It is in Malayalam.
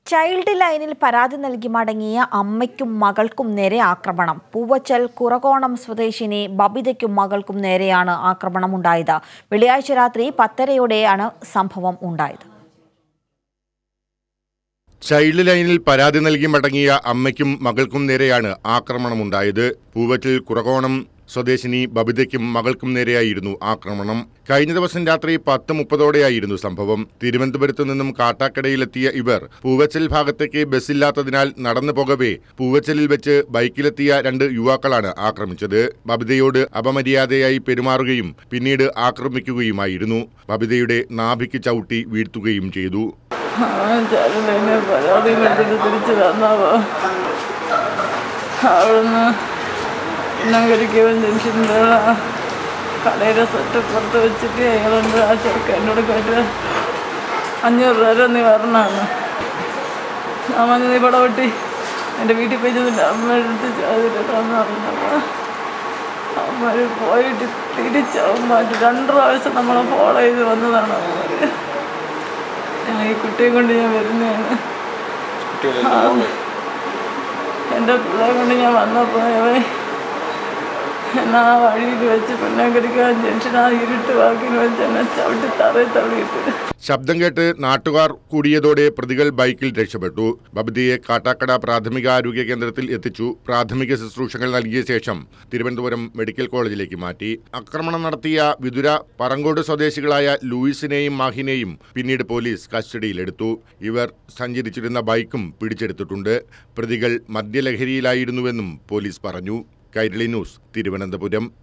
ചൈൽഡ് ലൈനിൽ പരാതി നൽകി മടങ്ങിയ അമ്മയ്ക്കും മകൾക്കും നേരെ ആക്രമണം പൂവച്ചൽ കുറകോണം സ്വദേശിനി ബബിതയ്ക്കും മകൾക്കും നേരെയാണ് ആക്രമണമുണ്ടായത് വെള്ളിയാഴ്ച രാത്രി പത്തരയോടെയാണ് സംഭവം ഉണ്ടായത് ചൈൽഡ് ലൈനിൽ പരാതി നൽകി മടങ്ങിയ അമ്മയ്ക്കും മകൾക്കും നേരെയാണ് ആക്രമണമുണ്ടായത് പൂവറ്റിൽ കുറകോണം സ്വദേശിനി ബബിതയ്ക്കും മകൾക്കും നേരെയായിരുന്നു ആക്രമണം കഴിഞ്ഞ ദിവസം രാത്രി പത്ത് മുപ്പതോടെയായിരുന്നു സംഭവം തിരുവനന്തപുരത്തു നിന്നും കാട്ടാക്കടയിലെത്തിയ ഇവർ പൂവച്ചൽ ഭാഗത്തേക്ക് ബസ്സില്ലാത്തതിനാൽ നടന്നു പോകവേ പൂവച്ചലിൽ വെച്ച് ബൈക്കിലെത്തിയ രണ്ട് യുവാക്കളാണ് ആക്രമിച്ചത് ബബിതയോട് അപമര്യാദയായി പെരുമാറുകയും പിന്നീട് ആക്രമിക്കുകയുമായിരുന്നു ബബിതയുടെ നാഭിക്ക് ചവിട്ടി വീഴ്ത്തുകയും ചെയ്തു ചരലിനെ പരാതി കൊടുത്തിട്ട് തിരിച്ച് വന്നപ്പോ അവിടുന്ന് നഗരിക്കവൻ ജംഗ്ഷൻ്റെ കടയുടെ സെറ്റ് പുറത്ത് വെച്ചിട്ട് അയാളുണ്ട് ആ ചെറുക്കൻ എന്നോട് കേട്ട് അഞ്ഞൂറ് രൂപ നീ വരണമാണ് ഞാൻ വന്ന് നീ പടം വെട്ടി എൻ്റെ വീട്ടിൽ പോയി ചെന്നിട്ട് അമ്മ എടുത്ത് ചാതിട്ടാന്ന് പറഞ്ഞപ്പോൾ അമ്മ പോയിട്ട് തിരിച്ചവന്മാർ രണ്ട് പ്രാവശ്യം നമ്മളെ ഫോളോ ചെയ്ത് വന്നതാണ് അവന്മാർ ഞാൻ ഈ കുട്ടിയെ കൊണ്ട് ഞാൻ വരുന്നതാണ് ആ. എൻ്റെ പിള്ളേരെ കൊണ്ട് ഞാൻ വന്നപ്പോൾ അവൻ എന്നാ ആ വഴിയിൽ വെച്ച് പെണ്ണാങ്കരിക്കാൻ ജംഗ്ഷൻ ആ ഇരുട്ട് വാക്കിൽ വെച്ച് എന്നെ ചവിട്ടി തറയിൽ തള്ളിയിട്ട് ശബ്ദം കേട്ട് നാട്ടുകാർ കൂടിയതോടെ പ്രതികൾ ബൈക്കിൽ രക്ഷപ്പെട്ടു ബബിതയെ കാട്ടാക്കട പ്രാഥമിക ആരോഗ്യ കേന്ദ്രത്തിൽ എത്തിച്ചു പ്രാഥമിക ശുശ്രൂഷകൾ നൽകിയ ശേഷം തിരുവനന്തപുരം മെഡിക്കൽ കോളേജിലേക്ക് മാറ്റി ആക്രമണം നടത്തിയ വിതുര പറങ്കോട് സ്വദേശികളായ ലൂയിസിനെയും മാഹിനെയും പിന്നീട് പോലീസ് കസ്റ്റഡിയിലെടുത്തു ഇവർ സഞ്ചരിച്ചിരുന്ന ബൈക്കും പിടിച്ചെടുത്തിട്ടുണ്ട് പ്രതികൾ മദ്യലഹരിയിലായിരുന്നുവെന്നും പോലീസ് പറഞ്ഞു കൈരളി ന്യൂസ് തിരുവനന്തപുരം